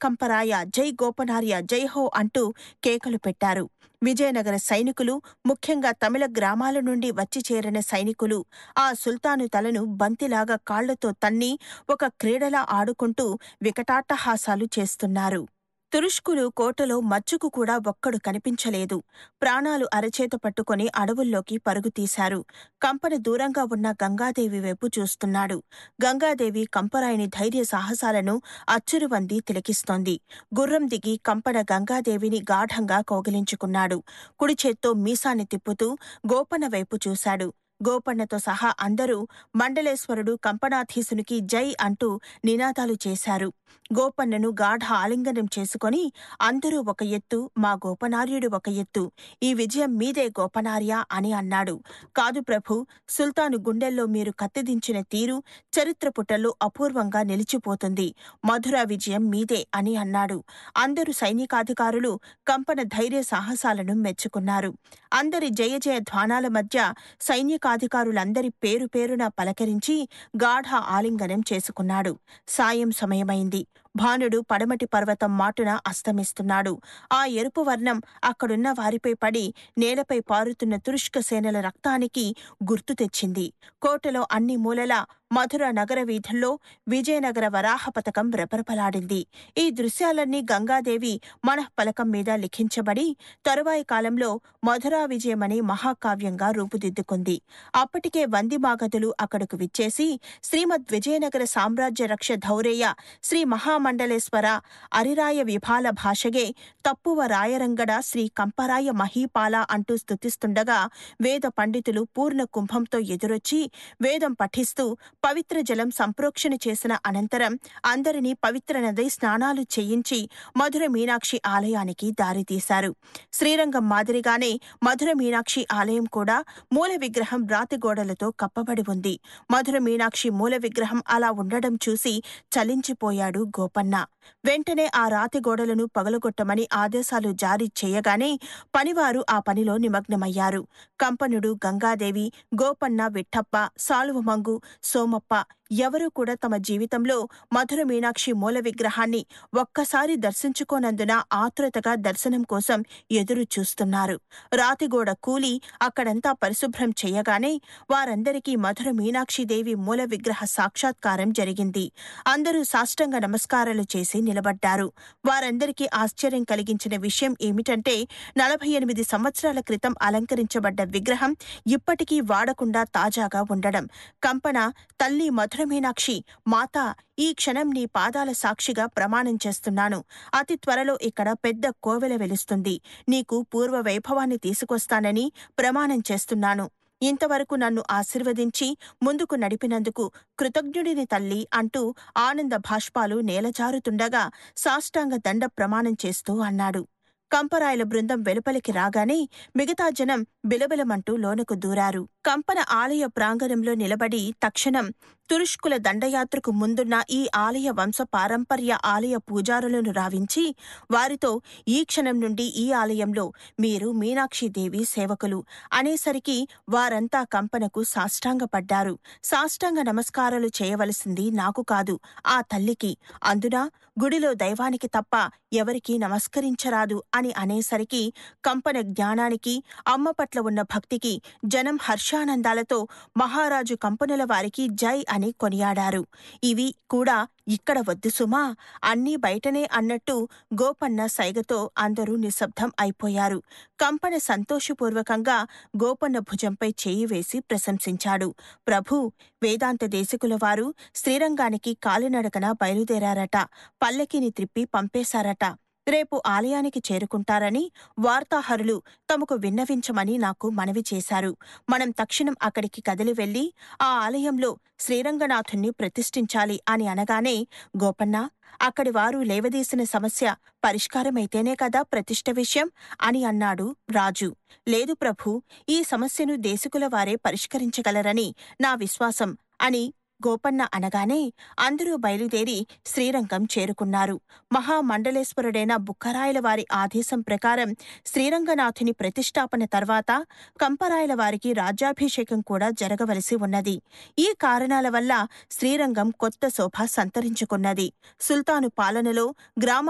కంపరాయ జై గోపనార్య జై హో అంటూ కేకలు పెట్టారు విజయనగర సైనికులు ముఖ్యంగా తమిళ గ్రామాల నుండి వచ్చి చేరిన సైనికులు ఆ సుల్తాను తలను బంతిలాగా కాళ్లతో తన్ని ఒక క్రీడలా ఆడుకుంటూ వికటాట్టహాసాలు చేస్తున్నారు తురుష్కులు కోటలో మచ్చుకు కూడా ఒక్కడు కనిపించలేదు ప్రాణాలు అరచేత పట్టుకొని అడవుల్లోకి పరుగు తీశారు కంపన దూరంగా ఉన్న గంగాదేవి వైపు చూస్తున్నాడు గంగాదేవి కంపరాయని ధైర్య సాహసాలను అచ్చురువంది తిలకిస్తోంది గుర్రం దిగి కంపన గంగాదేవిని గాఢంగా కౌగిలించుకున్నాడు కుడి చేత్తో మీసాన్ని తిప్పుతూ గోపన్న వైపు చూశాడు గోపన్నతో సహా అందరూ మండలేశ్వరుడు కంపనాధీసునికి జై అంటూ నినాదాలు చేశారు గోపన్నను గాఢ ఆలింగనం చేసుకొని అందరూ ఒక ఎత్తు మా గోపనార్యుడు ఒక ఎత్తు ఈ విజయం మీదే గోపనార్య అని అన్నాడు కాదు ప్రభు సుల్తాను గుండెల్లో మీరు కత్తిదించిన తీరు చరిత్ర పుటల్లో అపూర్వంగా నిలిచిపోతుంది మధుర విజయం మీదే అని అన్నాడు అందరూ సైనికాధికారులు కంపన ధైర్య సాహసాలను మెచ్చుకున్నారు అందరి జయ జయ ధ్వానాల మధ్య సైనికాధికారులందరి పేరు పేరున పలకరించి గాఢ ఆలింగనం చేసుకున్నాడు సాయం సమయమైంది భానుడు పడమటి పర్వతం మాటున అస్తమిస్తున్నాడు ఆ ఎరుపు వర్ణం అక్కడున్న వారిపై పడి నేలపై పారుతున్న తురుష్క సేనల రక్తానికి గుర్తు తెచ్చింది కోటలో అన్ని మూలలా మధుర నగర వీధుల్లో విజయనగర వరాహ పథకం రెపరెపలాడింది ఈ దృశ్యాలన్నీ గంగాదేవి మనఃపలకం మీద లిఖించబడి తరువాయి కాలంలో మధురా విజయమనే మహాకావ్యంగా రూపుదిద్దుకుంది అప్పటికే వందిమాగధులు అక్కడకు విచ్చేసి శ్రీమద్ విజయనగర సామ్రాజ్య రక్ష ధౌరేయ శ్రీ మహామండలేశ్వర అరిరాయ విభాల భాషగే తప్పువ రాయరంగడ శ్రీ కంపరాయ మహీపాల అంటూ స్తుతిస్తుండగా వేద పండితులు పూర్ణ కుంభంతో ఎదురొచ్చి వేదం పఠిస్తూ పవిత్ర జలం సంప్రోక్షణ చేసిన అనంతరం అందరినీ పవిత్ర నది స్నానాలు చేయించి మధుర మీనాక్షి ఆలయానికి దారితీశారు శ్రీరంగం మాదిరిగానే మధుర మీనాక్షి ఆలయం కూడా మూల విగ్రహం రాతి గోడలతో కప్పబడి ఉంది మధుర మీనాక్షి మూల విగ్రహం అలా ఉండడం చూసి చలించిపోయాడు గోపన్న వెంటనే ఆ రాతి గోడలను పగలగొట్టమని ఆదేశాలు జారీ చేయగానే పనివారు ఆ పనిలో నిమగ్నమయ్యారు కంపనుడు గంగాదేవి గోపన్న విఠప్ప సాలువమంగు సోమప్ప ఎవరూ కూడా తమ జీవితంలో మధుర మీనాక్షి మూల విగ్రహాన్ని ఒక్కసారి దర్శించుకోనందున ఆతురతగా దర్శనం కోసం ఎదురు చూస్తున్నారు రాతిగోడ కూలి అక్కడంతా పరిశుభ్రం చేయగానే వారందరికీ మధుర మీనాక్షిదేవి మూల విగ్రహ సాక్షాత్కారం జరిగింది అందరూ సాష్టంగ నమస్కారాలు చేసి నిలబడ్డారు వారందరికీ ఆశ్చర్యం కలిగించిన విషయం ఏమిటంటే నలభై ఎనిమిది సంవత్సరాల క్రితం అలంకరించబడ్డ విగ్రహం ఇప్పటికీ వాడకుండా తాజాగా ఉండడం కంపన తల్లి మధుర మీనాక్షి మాతా ఈ క్షణం నీ పాదాల సాక్షిగా ప్రమాణం చేస్తున్నాను అతి త్వరలో ఇక్కడ పెద్ద కోవెల వెలుస్తుంది నీకు పూర్వ వైభవాన్ని తీసుకొస్తానని ప్రమాణం చేస్తున్నాను ఇంతవరకు నన్ను ఆశీర్వదించి ముందుకు నడిపినందుకు కృతజ్ఞుడిని తల్లి అంటూ ఆనంద భాష్పాలు నేలజారుతుండగా సాష్టాంగ దండ ప్రమాణం చేస్తూ అన్నాడు కంపరాయల బృందం వెలుపలికి రాగానే మిగతా జనం బిలబిలమంటూ లోనకు దూరారు కంపన ఆలయ ప్రాంగణంలో నిలబడి తక్షణం తురుష్కుల దండయాత్రకు ముందున్న ఈ ఆలయ వంశ పారంపర్య ఆలయ పూజారులను రావించి వారితో ఈ క్షణం నుండి ఈ ఆలయంలో మీరు మీనాక్షిదేవి సేవకులు అనేసరికి వారంతా కంపనకు సాష్టాంగపడ్డారు సాష్టాంగ నమస్కారాలు చేయవలసింది నాకు కాదు ఆ తల్లికి అందున గుడిలో దైవానికి తప్ప ఎవరికీ నమస్కరించరాదు అని అనేసరికి కంపన జ్ఞానానికి అమ్మ పట్ల ఉన్న భక్తికి జనం హర్షానందాలతో మహారాజు కంపనుల వారికి జై అని కొనియాడారు ఇవి కూడా ఇక్కడ వద్దు సుమా అన్నీ బయటనే అన్నట్టు గోపన్న సైగతో అందరూ నిశ్శబ్దం అయిపోయారు కంపన సంతోషపూర్వకంగా గోపన్న భుజంపై చేయి వేసి ప్రశంసించాడు ప్రభు వేదాంత దేశికుల వారు శ్రీరంగానికి కాలినడకన బయలుదేరారట పల్లకిని త్రిప్పి పంపేశారట రేపు ఆలయానికి చేరుకుంటారని వార్తాహరులు తమకు విన్నవించమని నాకు మనవి చేశారు మనం తక్షణం అక్కడికి కదిలి వెళ్లి ఆ ఆలయంలో శ్రీరంగనాథుణ్ణి ప్రతిష్ఠించాలి అని అనగానే గోపన్న అక్కడి వారు లేవదీసిన సమస్య పరిష్కారమైతేనే కదా ప్రతిష్ఠ విషయం అని అన్నాడు రాజు లేదు ప్రభు ఈ సమస్యను దేశకుల వారే పరిష్కరించగలరని నా విశ్వాసం అని గోపన్న అనగానే అందరూ బయలుదేరి శ్రీరంగం చేరుకున్నారు మహామండలేశ్వరుడైన బుక్కరాయల వారి ఆదేశం ప్రకారం శ్రీరంగనాథుని ప్రతిష్టాపన తర్వాత కంపరాయల వారికి రాజ్యాభిషేకం కూడా జరగవలసి ఉన్నది ఈ కారణాల వల్ల శ్రీరంగం కొత్త శోభ సంతరించుకున్నది సుల్తాను పాలనలో గ్రామ